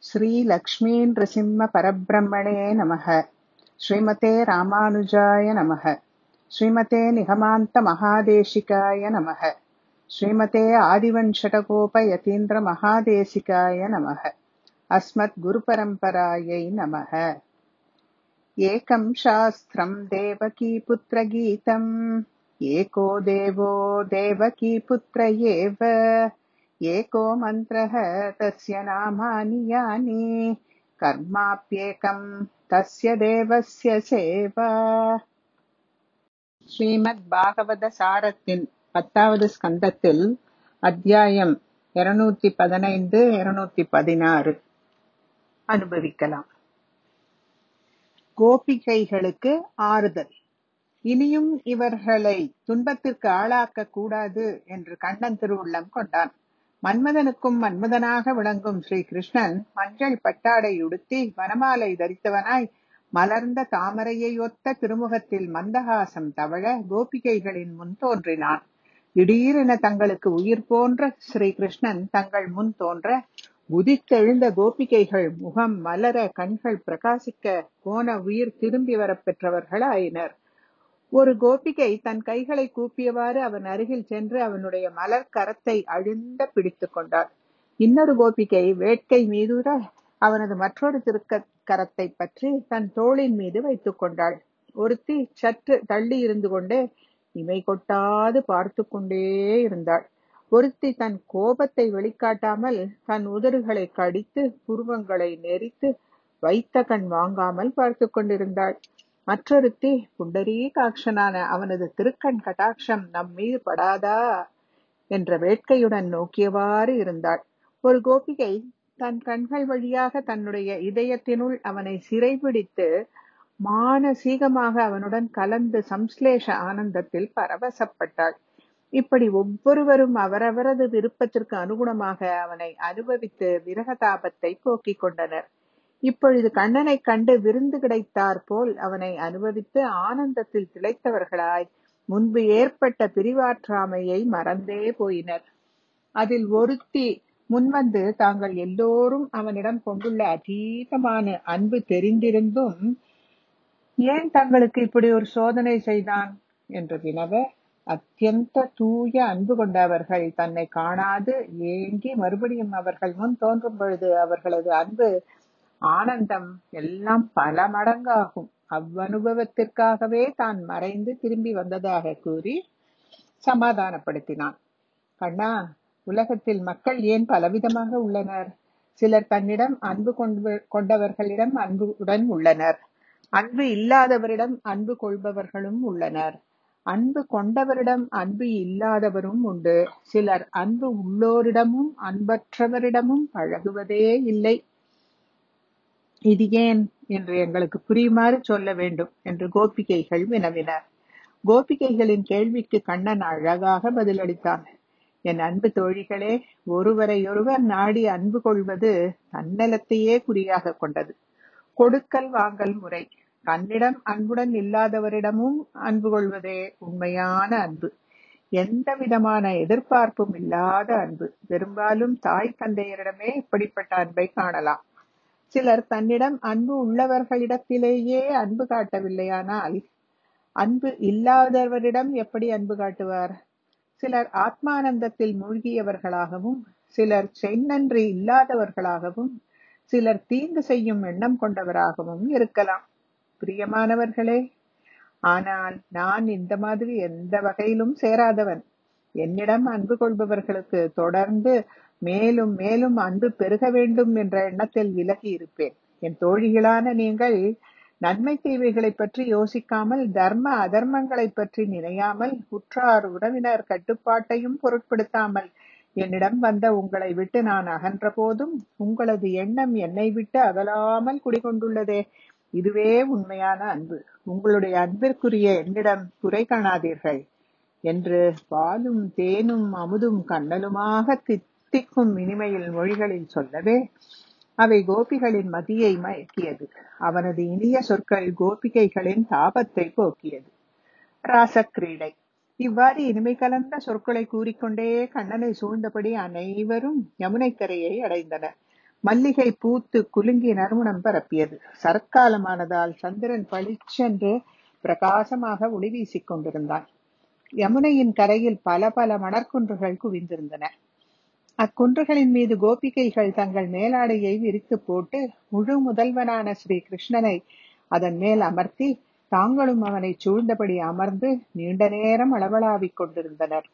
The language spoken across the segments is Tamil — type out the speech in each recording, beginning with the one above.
श्रीलक्ष्मीनृसिंहपरब्रह्मणे नमः श्रीमते रामानुजाय नमः श्रीमते निगमान्तमहादेशिकाय नमः श्रीमते आदिवञ्शटकोपयतीन्द्रमहादेशिकाय नमः अस्मद्गुरुपरम्परायै नमः एकं शास्त्रम् देवकीपुत्रगीतम् एको देवो देवकीपुत्र एव एको मन्त्रः तस्य नामानि यानि कर्माप्येकम् तस्य தேவஸ்ய சேவா ஸ்ரீமத் பாகவத சாரத்தின் பத்தாவது ஸ்கந்தத்தில் அத்தியாயம் இருநூத்தி பதினைந்து இருநூத்தி பதினாறு அனுபவிக்கலாம் கோபிகைகளுக்கு ஆறுதல் இனியும் இவர்களை துன்பத்திற்கு ஆளாக்க கூடாது என்று கண்ணன் திருவுள்ளம் கொண்டான் மன்மதனுக்கும் மன்மதனாக விளங்கும் ஸ்ரீ கிருஷ்ணன் மஞ்சள் பட்டாடை உடுத்தி வனமாலை தரித்தவனாய் மலர்ந்த தாமரையை ஒத்த திருமுகத்தில் மந்தகாசம் தவழ கோபிகைகளின் முன் தோன்றினான் திடீரென தங்களுக்கு உயிர் போன்ற ஸ்ரீ கிருஷ்ணன் தங்கள் முன் தோன்ற உதித்தெழுந்த கோபிகைகள் முகம் மலர கண்கள் பிரகாசிக்க போன உயிர் திரும்பி வரப் பெற்றவர்களாயினர் ஒரு கோபிகை தன் கைகளை கூப்பியவாறு அவன் அருகில் சென்று அவனுடைய மலர் கரத்தை அழுந்த பிடித்துக் கொண்டாள் இன்னொரு கோபிகை வேட்கை மீதுர அவனது மற்றொரு திருக்க கரத்தை பற்றி தன் தோளின் மீது வைத்துக் கொண்டாள் ஒருத்தி சற்று தள்ளி இருந்து கொண்டே இமை கொட்டாது பார்த்து கொண்டே இருந்தாள் ஒருத்தி தன் கோபத்தை வெளிக்காட்டாமல் தன் உதடுகளை கடித்து புருவங்களை நெறித்து வைத்த கண் வாங்காமல் பார்த்து கொண்டிருந்தாள் மற்றொருத்தி புண்டரீகாட்சனான அவனது திருக்கண் கட்டாட்சம் நம் மீது படாதா என்ற வேட்கையுடன் நோக்கியவாறு இருந்தாள் ஒரு கோபிகை தன் கண்கள் வழியாக தன்னுடைய இதயத்தினுள் அவனை சிறைபிடித்து மானசீகமாக அவனுடன் கலந்து சம்ஸ்லேஷ ஆனந்தத்தில் பரவசப்பட்டாள் இப்படி ஒவ்வொருவரும் அவரவரது விருப்பத்திற்கு அனுகுணமாக அவனை அனுபவித்து விரகதாபத்தை போக்கிக் கொண்டனர் இப்பொழுது கண்ணனை கண்டு விருந்து கிடைத்தார் போல் அவனை அனுபவித்து ஆனந்தத்தில் திளைத்தவர்களாய் முன்பு ஏற்பட்ட பிரிவாற்றாமையை மறந்தே போயினர் அதில் ஒருத்தி முன்வந்து தாங்கள் எல்லோரும் அவனிடம் கொண்டுள்ள அதீதமான அன்பு தெரிந்திருந்தும் ஏன் தங்களுக்கு இப்படி ஒரு சோதனை செய்தான் என்று வினவ அத்தியந்த தூய அன்பு கொண்டவர்கள் தன்னை காணாது ஏங்கி மறுபடியும் அவர்கள் முன் தோன்றும் பொழுது அவர்களது அன்பு ஆனந்தம் எல்லாம் பல மடங்காகும் அவ்வனுபவத்திற்காகவே தான் மறைந்து திரும்பி வந்ததாக கூறி சமாதானப்படுத்தினான் கண்ணா உலகத்தில் மக்கள் ஏன் பலவிதமாக உள்ளனர் சிலர் தன்னிடம் அன்பு கொண்டவர்களிடம் அன்புடன் உள்ளனர் அன்பு இல்லாதவரிடம் அன்பு கொள்பவர்களும் உள்ளனர் அன்பு கொண்டவரிடம் அன்பு இல்லாதவரும் உண்டு சிலர் அன்பு உள்ளோரிடமும் அன்பற்றவரிடமும் பழகுவதே இல்லை இது ஏன் என்று எங்களுக்கு புரியுமாறு சொல்ல வேண்டும் என்று கோபிகைகள் வினவினர் கோபிகைகளின் கேள்விக்கு கண்ணன் அழகாக பதிலளித்தான் என் அன்பு தோழிகளே ஒருவரையொருவர் நாடி அன்பு கொள்வது தன்னலத்தையே குறியாக கொண்டது கொடுக்கல் வாங்கல் முறை தன்னிடம் அன்புடன் இல்லாதவரிடமும் அன்பு கொள்வதே உண்மையான அன்பு எந்த விதமான எதிர்பார்ப்பும் இல்லாத அன்பு பெரும்பாலும் தாய் தந்தையரிடமே இப்படிப்பட்ட அன்பை காணலாம் சிலர் தன்னிடம் அன்பு உள்ளவர்களிடத்திலேயே அன்பு காட்டவில்லையானால் அன்பு இல்லாதவரிடம் எப்படி அன்பு காட்டுவார் சிலர் ஆத்மானந்தத்தில் மூழ்கியவர்களாகவும் சிலர் செந்நன்றி இல்லாதவர்களாகவும் சிலர் தீங்கு செய்யும் எண்ணம் கொண்டவராகவும் இருக்கலாம் பிரியமானவர்களே ஆனால் நான் இந்த மாதிரி எந்த வகையிலும் சேராதவன் என்னிடம் அன்பு கொள்பவர்களுக்கு தொடர்ந்து மேலும் மேலும் அன்பு பெருக வேண்டும் என்ற எண்ணத்தில் விலகி இருப்பேன் என் தோழிகளான நீங்கள் நன்மை தீமைகளை பற்றி யோசிக்காமல் தர்ம அதர்மங்களை பற்றி நினையாமல் உற்றார் உறவினர் கட்டுப்பாட்டையும் பொருட்படுத்தாமல் என்னிடம் வந்த உங்களை விட்டு நான் அகன்ற போதும் உங்களது எண்ணம் என்னை விட்டு அகலாமல் குடிகொண்டுள்ளதே இதுவே உண்மையான அன்பு உங்களுடைய அன்பிற்குரிய என்னிடம் குறை காணாதீர்கள் என்று பாலும் தேனும் அமுதும் கண்ணலுமாக தித்திக்கும் இனிமையில் மொழிகளில் சொல்லவே அவை கோபிகளின் மதியை மயக்கியது அவனது இனிய சொற்கள் கோபிகைகளின் தாபத்தை போக்கியது ராசக்கிரீடை இவ்வாறு இனிமை கலந்த சொற்களை கூறிக்கொண்டே கண்ணனை சூழ்ந்தபடி அனைவரும் யமுனை கரையை அடைந்தனர் மல்லிகை பூத்து குலுங்கி நறுமணம் பரப்பியது சரக்காலமானதால் சந்திரன் பளிச்சென்று பிரகாசமாக ஒளி வீசிக் கொண்டிருந்தான் யமுனையின் கரையில் பல பல மணற்குன்றுகள் குவிந்திருந்தன அக்குன்றுகளின் மீது கோபிகைகள் தங்கள் மேலாடையை விரித்து போட்டு முழு முதல்வனான ஸ்ரீ கிருஷ்ணனை அதன் மேல் அமர்த்தி தாங்களும் அவனை சூழ்ந்தபடி அமர்ந்து நீண்ட நேரம் அளவளாவிக் கொண்டிருந்தனர்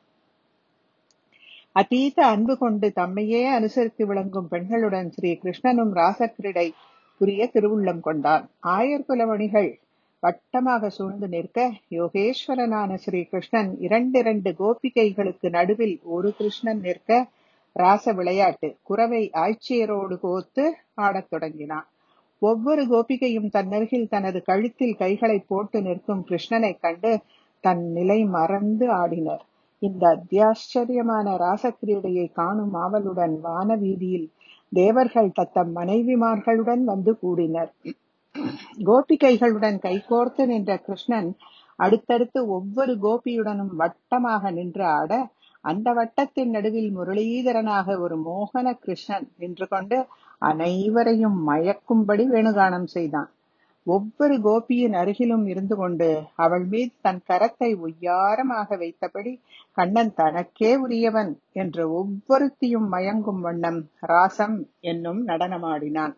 அதீத அன்பு கொண்டு தம்மையே அனுசரித்து விளங்கும் பெண்களுடன் ஸ்ரீ கிருஷ்ணனும் ராசக்கிரீடை புரிய திருவுள்ளம் கொண்டான் ஆயர்குலமணிகள் வட்டமாக சூழ்ந்து நிற்க யோகேஸ்வரனான ஸ்ரீ கிருஷ்ணன் இரண்டிரண்டு கோபிகைகளுக்கு நடுவில் ஒரு கிருஷ்ணன் நிற்க ராச விளையாட்டு குறவை ஆய்ச்சியரோடு கோத்து ஆடத் தொடங்கினான் ஒவ்வொரு கோபிகையும் தன்னருகில் தனது கழுத்தில் கைகளை போட்டு நிற்கும் கிருஷ்ணனைக் கண்டு தன் நிலை மறந்து ஆடினர் இந்த அத்தியாச்சரியமான ராசக்கிரீடையை காணும் ஆவலுடன் வான வீதியில் தேவர்கள் தத்தம் மனைவிமார்களுடன் வந்து கூடினர் கோபிகைகளுடன் கைகோர்த்து நின்ற கிருஷ்ணன் அடுத்தடுத்து ஒவ்வொரு கோபியுடனும் வட்டமாக நின்று ஆட அந்த வட்டத்தின் நடுவில் முரளீதரனாக ஒரு மோகன கிருஷ்ணன் நின்று கொண்டு அனைவரையும் மயக்கும்படி வேணுகானம் செய்தான் ஒவ்வொரு கோபியின் அருகிலும் இருந்து கொண்டு அவள் மீது தன் கரத்தை ஒய்யாரமாக வைத்தபடி கண்ணன் தனக்கே உரியவன் என்று ஒவ்வொருத்தியும் மயங்கும் வண்ணம் ராசம் என்னும் நடனமாடினான்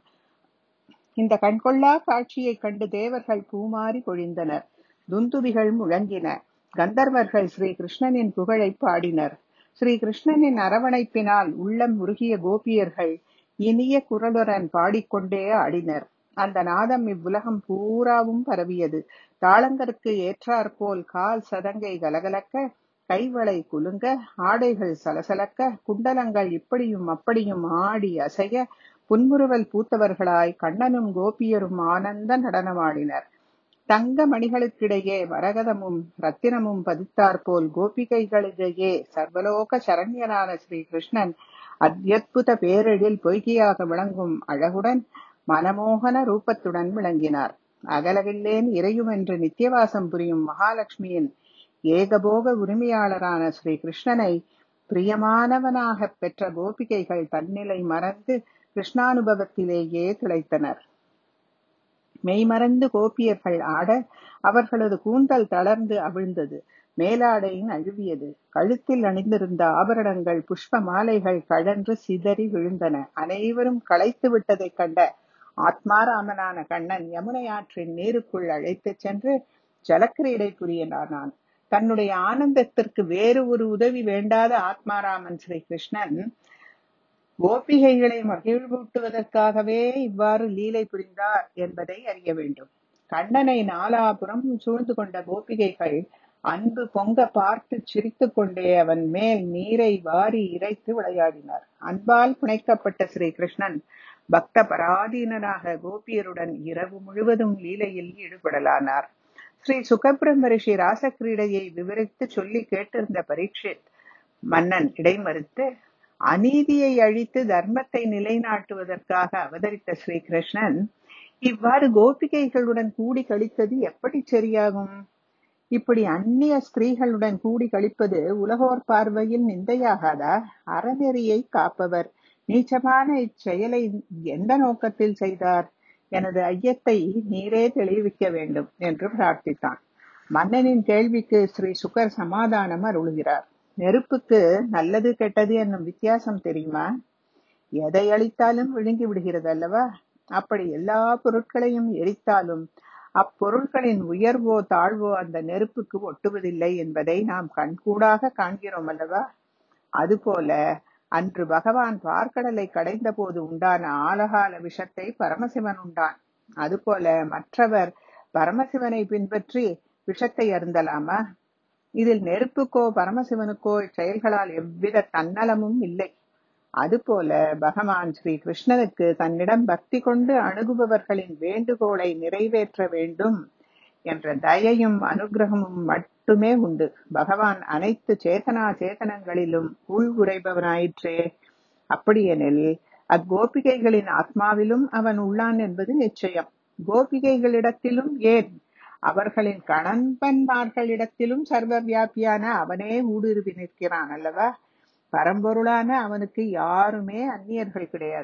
இந்த கண்கொள்ளா காட்சியைக் கண்டு தேவர்கள் பூமாறி பொழிந்தனர் துந்துபிகள் முழங்கின கந்தர்வர்கள் ஸ்ரீ கிருஷ்ணனின் புகழை பாடினர் ஸ்ரீ கிருஷ்ணனின் அரவணைப்பினால் உள்ளம் உருகிய கோபியர்கள் இனிய குரலுடன் பாடிக்கொண்டே ஆடினர் அந்த நாதம் இவ்வுலகம் பூராவும் பரவியது தாளங்கருக்கு ஏற்றாற்போல் கால் சதங்கை கலகலக்க கைவளை குலுங்க ஆடைகள் சலசலக்க குண்டலங்கள் இப்படியும் அப்படியும் ஆடி அசைய புன்முறுவல் பூத்தவர்களாய் கண்ணனும் கோபியரும் ஆனந்த நடனமாடினர் தங்க மணிகளுக்கிடையே மரகதமும் ரத்தினமும் பதித்தாற்போல் கோபிகைகளிடையே சர்வலோக சரண்யனான ஸ்ரீ கிருஷ்ணன் அத்யத்புத பேரெழில் பொய்கையாக விளங்கும் அழகுடன் மனமோகன ரூபத்துடன் விளங்கினார் அகலவில்லேன் இறையும் என்று நித்தியவாசம் புரியும் மகாலட்சுமியின் ஏகபோக உரிமையாளரான ஸ்ரீ கிருஷ்ணனை பிரியமானவனாக பெற்ற கோபிகைகள் தன்னிலை மறந்து கிருஷ்ணானுபவத்திலேயே திளைத்தனர் மெய்மறந்து கோபியர்கள் ஆட அவர்களது கூந்தல் தளர்ந்து அவிழ்ந்தது மேலாடையின் அழுவியது கழுத்தில் அணிந்திருந்த ஆபரணங்கள் புஷ்ப மாலைகள் கழன்று சிதறி விழுந்தன அனைவரும் களைத்து விட்டதைக் கண்ட ஆத்மாராமனான கண்ணன் யமுனை ஆற்றின் நீருக்குள் அழைத்துச் சென்று ஜலக்கிரீடை புரியனானான் தன்னுடைய ஆனந்தத்திற்கு வேறு ஒரு உதவி வேண்டாத ஆத்மாராமன் ஸ்ரீ கிருஷ்ணன் கோபிகைகளை மகிழ்வூட்டுவதற்காகவே இவ்வாறு லீலை புரிந்தார் என்பதை அறிய வேண்டும் கண்ணனை நாலாபுறம் சூழ்ந்து கொண்ட கோபிகைகள் அன்பு பொங்க பார்த்து சிரித்துக் கொண்டே அவன் மேல் நீரை வாரி இறைத்து விளையாடினார் அன்பால் பிணைக்கப்பட்ட ஸ்ரீ கிருஷ்ணன் பக்த பராதீனனாக கோபியருடன் இரவு முழுவதும் லீலையில் ஈடுபடலானார் ஸ்ரீ சுகபிரம்ம ரிஷி ராசக்கிரீடையை விவரித்து சொல்லி கேட்டிருந்த பரீட்சித் மன்னன் இடைமறுத்து அநீதியை அழித்து தர்மத்தை நிலைநாட்டுவதற்காக அவதரித்த ஸ்ரீ கிருஷ்ணன் இவ்வாறு கோபிகைகளுடன் கூடி கழித்தது எப்படி சரியாகும் இப்படி அந்நிய ஸ்திரீகளுடன் கூடி கழிப்பது உலகோர் பார்வையில் நிந்தையாகாதா அறநெறியை காப்பவர் நீச்சமான இச்செயலை எந்த நோக்கத்தில் செய்தார் எனது ஐயத்தை நீரே தெளிவிக்க வேண்டும் என்று பிரார்த்தித்தான் மன்னனின் கேள்விக்கு ஸ்ரீ சுகர் சமாதானம் அருளுகிறார் நெருப்புக்கு நல்லது கெட்டது என்னும் வித்தியாசம் தெரியுமா எதை அளித்தாலும் விழுங்கி விடுகிறது அல்லவா அப்படி எல்லா பொருட்களையும் எரித்தாலும் அப்பொருட்களின் உயர்வோ தாழ்வோ அந்த நெருப்புக்கு ஒட்டுவதில்லை என்பதை நாம் கண்கூடாக காண்கிறோம் அல்லவா அதுபோல அன்று பகவான் பார்க்கடலை கடைந்த போது உண்டான ஆலகால விஷத்தை பரமசிவன் உண்டான் அதுபோல மற்றவர் பரமசிவனை பின்பற்றி விஷத்தை அருந்தலாமா இதில் நெருப்புக்கோ பரமசிவனுக்கோ செயல்களால் எவ்வித தன்னலமும் இல்லை அதுபோல பகவான் ஸ்ரீ கிருஷ்ணனுக்கு தன்னிடம் பக்தி கொண்டு அணுகுபவர்களின் வேண்டுகோளை நிறைவேற்ற வேண்டும் என்ற தயையும் அனுகிரகமும் மட்டுமே உண்டு பகவான் அனைத்து சேதனா சேதனங்களிலும் உள் உரைபவனாயிற்றே அப்படியெனில் அக்கோபிகைகளின் ஆத்மாவிலும் அவன் உள்ளான் என்பது நிச்சயம் கோபிகைகளிடத்திலும் ஏன் அவர்களின் கணன்பன்மார்களிடத்திலும் சர்வ வியாபியான அவனே ஊடுருவி நிற்கிறான் அல்லவா பரம்பொருளான அவனுக்கு யாருமே அந்நியர்கள் கிடையாது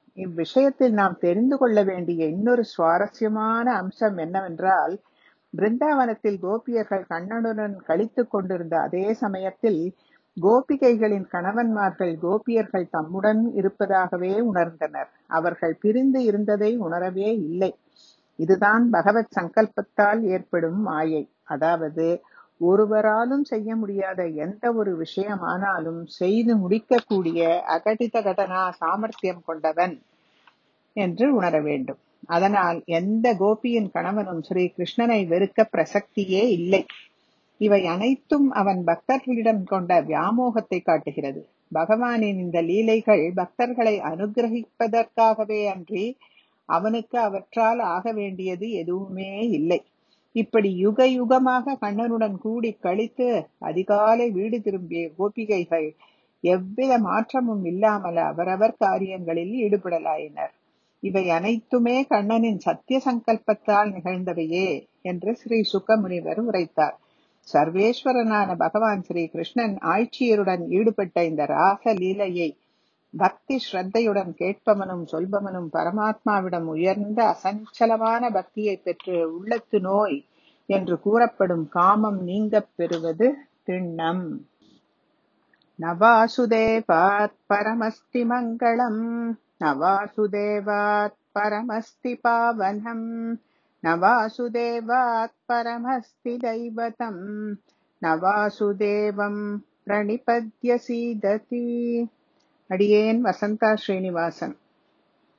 இவ்விஷயத்தில் நாம் தெரிந்து கொள்ள வேண்டிய இன்னொரு சுவாரஸ்யமான அம்சம் என்னவென்றால் பிருந்தாவனத்தில் கோபியர்கள் கண்ணனுடன் கழித்துக் கொண்டிருந்த அதே சமயத்தில் கோபிகைகளின் கணவன்மார்கள் கோபியர்கள் தம்முடன் இருப்பதாகவே உணர்ந்தனர் அவர்கள் பிரிந்து இருந்ததை உணரவே இல்லை இதுதான் பகவத் சங்கல்பத்தால் ஏற்படும் மாயை அதாவது ஒருவராலும் செய்ய முடியாத எந்த ஒரு விஷயமானாலும் செய்து முடிக்கக்கூடிய அகடித கடனா சாமர்த்தியம் கொண்டவன் என்று உணர வேண்டும் அதனால் எந்த கோபியின் கணவனும் ஸ்ரீ கிருஷ்ணனை வெறுக்க பிரசக்தியே இல்லை இவை அனைத்தும் அவன் பக்தர்களிடம் கொண்ட வியாமோகத்தை காட்டுகிறது பகவானின் இந்த லீலைகள் பக்தர்களை அனுகிரகிப்பதற்காகவே அன்றி அவனுக்கு அவற்றால் ஆக வேண்டியது எதுவுமே இல்லை இப்படி யுக யுகமாக கண்ணனுடன் கூடி கழித்து அதிகாலை வீடு திரும்பிய கோபிகைகள் எவ்வித மாற்றமும் இல்லாமல் அவரவர் காரியங்களில் ஈடுபடலாயினர் இவை அனைத்துமே கண்ணனின் சத்திய சங்கல்பத்தால் நிகழ்ந்தவையே என்று ஸ்ரீ சுக்கமுனிவர் உரைத்தார் சர்வேஸ்வரனான பகவான் ஸ்ரீ கிருஷ்ணன் ஆட்சியருடன் ஈடுபட்ட இந்த ராச லீலையை பக்தி ஸ்ரத்தையுடன் கேட்பவனும் சொல்பவனும் பரமாத்மாவிடம் உயர்ந்த அசஞ்சலமான பக்தியை பெற்று உள்ளத்து நோய் என்று கூறப்படும் காமம் நீங்கப் பெறுவது திண்ணம் நவாசுதேவாத் பரமஸ்தி மங்களம் நவாசுதேவாத் பரமஸ்தி பாவனம் நவாசுதேவாத் பரமஸ்தி தைவதம் நவாசுதேவம் பிரணிபத்ய சீததி அடியேன் வசந்தா ஸ்ரீனிவாசன்